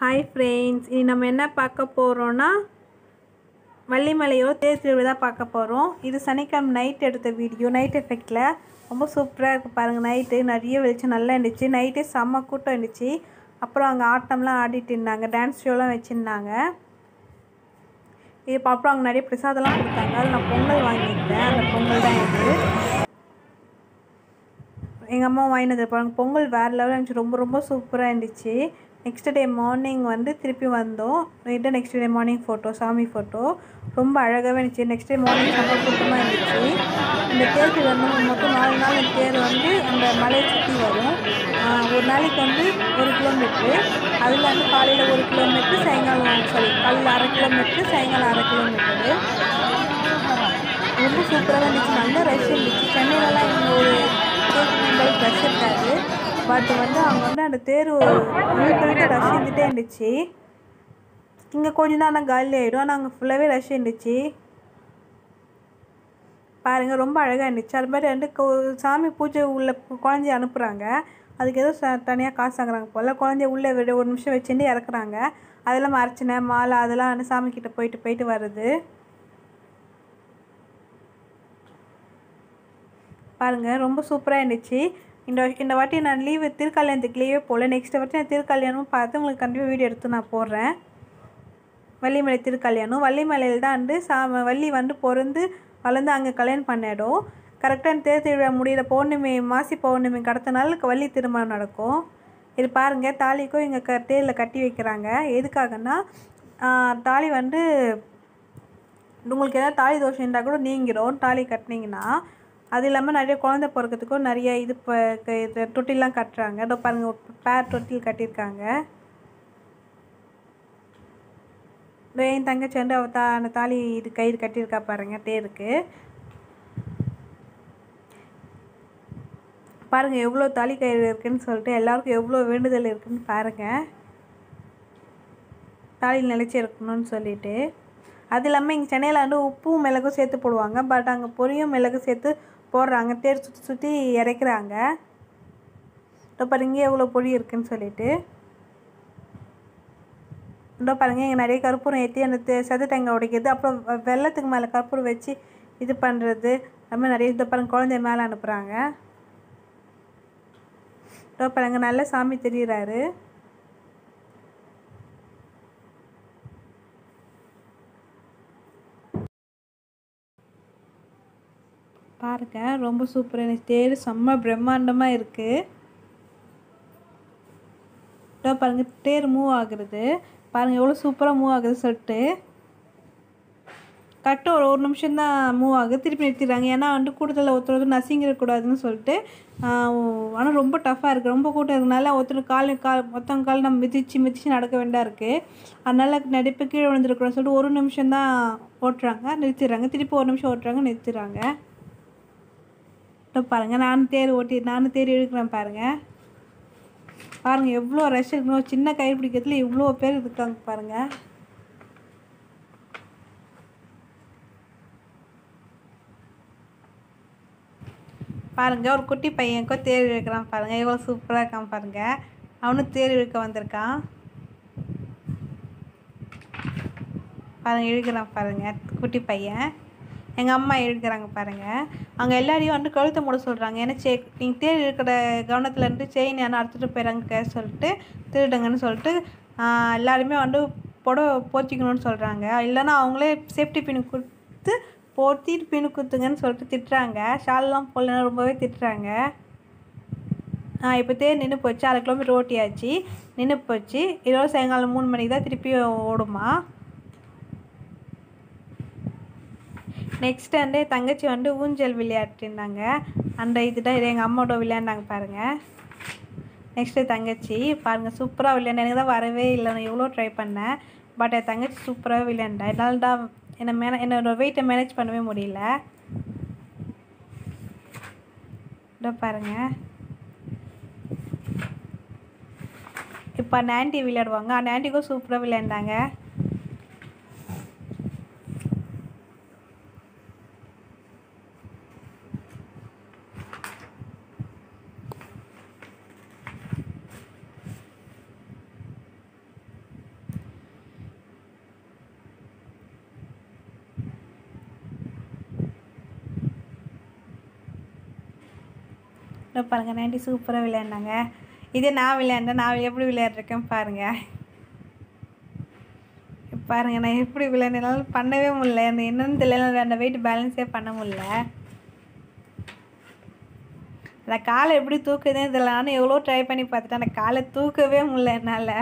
hi friends இனி நம்ம என்ன பார்க்க போகிறோன்னா வள்ளிமலையோட தேர் திருவிழா தான் பார்க்க போகிறோம் இது சனிக்கிழமை நைட் எடுத்த வீடியோ நைட் எஃபெக்டில் ரொம்ப சூப்பராக இருக்குது பாருங்கள் நைட்டு நிறைய வெளிச்சம் நல்லா இருந்துச்சு நைட்டே செம்ம கூட்டம் இருந்துச்சு அப்புறம் அங்கே ஆட்டம்லாம் ஆடிட்டு இருந்தாங்க டான்ஸ் ஷோலாம் வச்சுருந்தாங்க இப்போ அப்புறம் அங்கே நிறைய பிரசாதம்லாம் கொடுத்தாங்க அதில் நான் பொங்கல் வாங்கியிருந்தேன் அந்த பொங்கல் தான் இது எங்கள் அம்மா வாங்கினது பாருங்க பொங்கல் வேறு லெவலில் இருந்துச்சு ரொம்ப ரொம்ப சூப்பராக இருந்துச்சு நெக்ஸ்ட் டே மார்னிங் வந்து திருப்பி வந்தோம் இது நெக்ஸ்ட் டே மார்னிங் ஃபோட்டோ சாமி ஃபோட்டோ ரொம்ப அழகாகவே இருந்துச்சு நெக்ஸ்ட் டே மார்னிங் ரொம்ப கூட்டமாக இருந்துச்சு இந்த தேருக்கு வந்து மொத்தம் நாலு நாள் இந்த தேர் வந்து அந்த மலையை சுற்றி வரும் ஆஹ் ஒரு நாளைக்கு வந்து ஒரு கிலோமீட்ரு அதில் வந்து காலையில் ஒரு கிலோமீட்ரு சாயங்காலம் சாரி காலையில் அரை கிலோமீட்ரு சாயங்காலம் அரை கிலோமீட்டரு ரொம்ப சூப்பராக இருந்துச்சு நல்ல ரஷ் இருந்துச்சு சென்னையிலலாம் இந்த ஒரு தேர்க்கு ரஷ் இருக்காது பட் வந்து அவங்க வந்து அந்த தேர் முழுக்க முழுக்க ரஷ் இருந்துகிட்டே இருந்துச்சு இங்கே கொஞ்ச நேரம் காலி ஆகிடும் ஆனால் அங்கே ஃபுல்லாகவே ரஷ் இருந்துச்சு பாருங்கள் ரொம்ப அழகாக இருந்துச்சு அது மாதிரி வந்து கொ- சாமி பூஜை உள்ள குழந்தைய அனுப்புகிறாங்க அதுக்கு ஏதோ ச தனியாக காசு வாங்குறாங்க போல் குழந்தைய உள்ளே விட ஒரு நிமிஷம் வச்சுட்டு இறக்குறாங்க அதெல்லாம் அர்ச்சனை மாலை அதெல்லாம் வந்து சாமி கிட்ட போயிட்டு போயிட்டு வருது பாருங்கள் ரொம்ப சூப்பராக இருந்துச்சு இந்த இந்த வாட்டி நான் லீவு திருக்கல்யாணத்துக்கு லீவே போகல நெக்ஸ்ட் வாட்டி நான் திருக்கல்யாணம் பார்த்து உங்களுக்கு கண்டிப்பாக வீடியோ எடுத்து நான் போடுறேன் வள்ளிமலை திருக்கல்யாணம் வள்ளிமலையில் தான் வந்து சா வள்ளி வந்து பிறந்து வளர்ந்து அங்கே கல்யாணம் பண்ண இடம் கரெக்டாக தேர் திருவிழா முடியிற பௌர்ணமி மாசி பௌர்ணமி கடத்த நாள் வள்ளி திருமணம் நடக்கும் இது பாருங்கள் தாலிக்கும் இங்கே க தேரில் கட்டி வைக்கிறாங்க எதுக்காகன்னா ஆஹ், தாலி வந்து உங்களுக்கு ஏதாவது தாலி தோஷம் இருந்தால் கூட நீங்கிடும் தாலி கட்டினீங்கன்னா அது இல்லாமல் நிறைய குழந்தை பிறக்கிறதுக்கும் நிறைய இது இப்போ இது தொட்டிலாம் கட்டுறாங்க இதோ பாருங்கள் பேர் தொட்டில் கட்டியிருக்காங்க இதோ என் தங்கச்சி வந்து அவ தா அந்த தாலி இது கயிறு கட்டியிருக்கா பாருங்க தேருக்கு பாருங்க எவ்வளோ தாலி கயிறு இருக்குன்னு சொல்லிட்டு எல்லாருக்கும் எவ்வளோ வேண்டுதல் இருக்குன்னு பாருங்க தாலி நிலைச்சி இருக்கணும்னு சொல்லிட்டு அது இல்லாமல் இங்கே சென்னையில் வந்து உப்பும் மிளகும் சேர்த்து போடுவாங்க பட் அங்கே பொரியும் மிளகு சேர்த்து போடுறாங்க தேர் சுற்றி சுற்றி இறைக்கிறாங்க இதோ பாருங்க எவ்வளோ பொடி இருக்குன்னு சொல்லிட்டு இதோ பாருங்க இங்கே நிறைய கற்பூரம் ஏற்றி அந்த தே- சது தேங்காய் உடைக்கிறது அப்புறம் வெ- வெள்ளத்துக்கு மேலே கற்பூரம் வச்சு இது பண்ணுறது அது மாதிரி நிறைய இதோ பாருங்க குழந்தைய மேலே அனுப்புகிறாங்க இதோ பாருங்க நல்ல சாமி தெரியுறாரு பாருங்க ரொம்ப சூப்பராக இருந்துச்சு தேர் செம்ம பிரம்மாண்டமாக இருக்குது இதோ பாருங்க தேர் மூவ் ஆகுறது பாருங்க எவ்வளோ சூப்பராக மூவ் ஆகுது சொல்லிட்டு கரெக்டாக ஒரு ஒரு நிமிஷம் தான் மூவ் ஆகுது திருப்பி நிறுத்திடுறாங்க ஏன்னா வந்து கூட்டத்தில் ஒருத்தர் ஒருத்தர் நசிங்கிடக்கூடாதுன்னு சொல்லிட்டு ஆனால் ரொம்ப டஃப்பாக இருக்குது ரொம்ப கூட்டம் இருக்கனால ஒருத்தர் கால் கால் மொத்தம் கால் நம்ம மிதிச்சு மிதிச்சு நடக்க வேண்டியதாக இருக்குது அதனால நிறைய பேர் கீழே விழுந்துருக்கூடாதுன்னு சொல்லிட்டு ஒரு நிமிஷம் தான் ஓட்டுறாங்க நிறுத்திடுறாங்க திருப்பி ஒரு நிமிஷம் ஓட்டுறாங்க நிறுத்திடுறாங்க இதோ பாருங்க நானும் தேர் ஓட்டி நானும் தேர் இழுக்கிறேன் பாருங்க பாருங்க எவ்வளோ ரஷ் இருக்கணும் சின்ன கயிறு பிடிக்கிறதுல இவ்வளோ பேர் இருக்காங்க பாருங்க பாருங்க ஒரு குட்டி பையனுக்கோ தேர் இழுக்கிறான் பாருங்க எவ்வளோ சூப்பராக இருக்கான் பாருங்க அவனும் தேர் இழுக்க வந்திருக்கான் பாருங்க இழுக்கிறான் பாருங்க குட்டி பையன் எங்கள் அம்மா இழுக்கிறாங்க பாருங்க அங்கே எல்லாரையும் வந்து கழுத்தை மூட சொல்கிறாங்க ஏன்னா சே நீங்கள் தேர் இருக்கிற கவனத்தில் இருந்து செயின் யாரும் அறுத்துட்டு போயிறாங்க சொல்லிட்டு திருடுங்கன்னு சொல்லிட்டு ஆஹ், எல்லாருமே வந்து புடவை போத்திக்கணும்னு சொல்கிறாங்க இல்லைன்னா அவங்களே சேஃப்டி பின் கொடுத்து போத்திட்டு பின் குத்துங்கன்னு சொல்லிட்டு திட்டுறாங்க ஷால்லாம் போடலன்னா ரொம்பவே திட்டுறாங்க இப்போ தேர் நின்று போச்சு அரை கிலோமீட்டர் ஓட்டியாச்சு நின்று போச்சு இதோட சாயங்காலம் மூணு மணிக்கு தான் திருப்பி ஓடுமா நெக்ஸ்ட் வந்து தங்கச்சி வந்து ஊஞ்சல் விளையாட்டிருந்தாங்க அந்த இதுதான் இது எங்கள் அம்மாவோட விளையாண்டாங்க பாருங்கள் நெக்ஸ்ட்டு தங்கச்சி பாருங்கள் சூப்பராக விளையாண்டேன் எனக்கு தான் வரவே இல்லை நான் எவ்வளோ ட்ரை பண்ணேன் பட் என் தங்கச்சி சூப்பராக விளையாண்டா என்னால் தான் என்னை மேனே என்னோட வெயிட்டை மேனேஜ் பண்ணவே முடியல இதோ பாருங்கள் இப்போ அந்த ஆண்டி விளையாடுவாங்க அந்த ஆண்டிக்கும் சூப்பராக விளையாண்டாங்க இதை பாருங்கள் நைன்டி சூப்பராக விளையாண்டாங்க இதே நான் விளையாண்டேன் நான் எப்படி விளையாடுறேன் பாருங்கள் பாருங்க நான் எப்படி விளையாண்டு என்னால் பண்ணவே முடியல அந்த என்னன்னு தெரியல அந்த வெயிட் பேலன்ஸே பண்ண முடியல அந்த காலை எப்படி தூக்குதே தெரியல நானும் எவ்வளோ ட்ரை பண்ணி பார்த்துட்டேன் அந்த காலை தூக்கவே முடியல என்னால்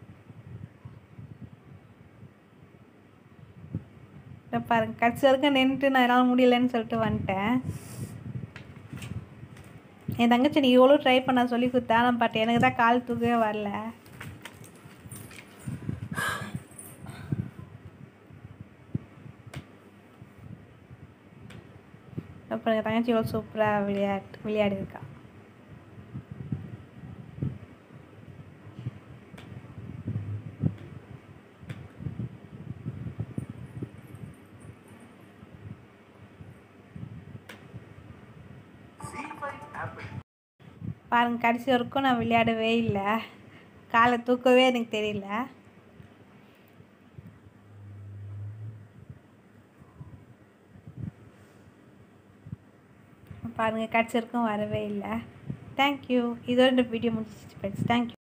இதை பாருங்க கடைசி வரைக்கும் நின்றுட்டு நான் என்னால் முடியலன்னு சொல்லிட்டு வந்துட்டேன் என் தங்கச்சி நீ எவ்வளோ ட்ரை பண்ண சொல்லி கொடுத்தா நான் பட் எனக்கு தான் கால் தூக்கவே வரல அப்புறம் என் தங்கச்சி எவ்வளோ சூப்பராக விளையாட்டு விளையாடி இருக்கா பாருங்க கடைசி வரைக்கும் நான் விளையாடவே இல்லை காலை தூக்கவே எனக்கு தெரியல பாருங்கள் கடைசி வரைக்கும் வரவே இல்லை தேங்க்யூ இதோட இந்த வீடியோ முடிச்சிச்சு ஃப்ரெண்ட்ஸ் தேங்க்யூ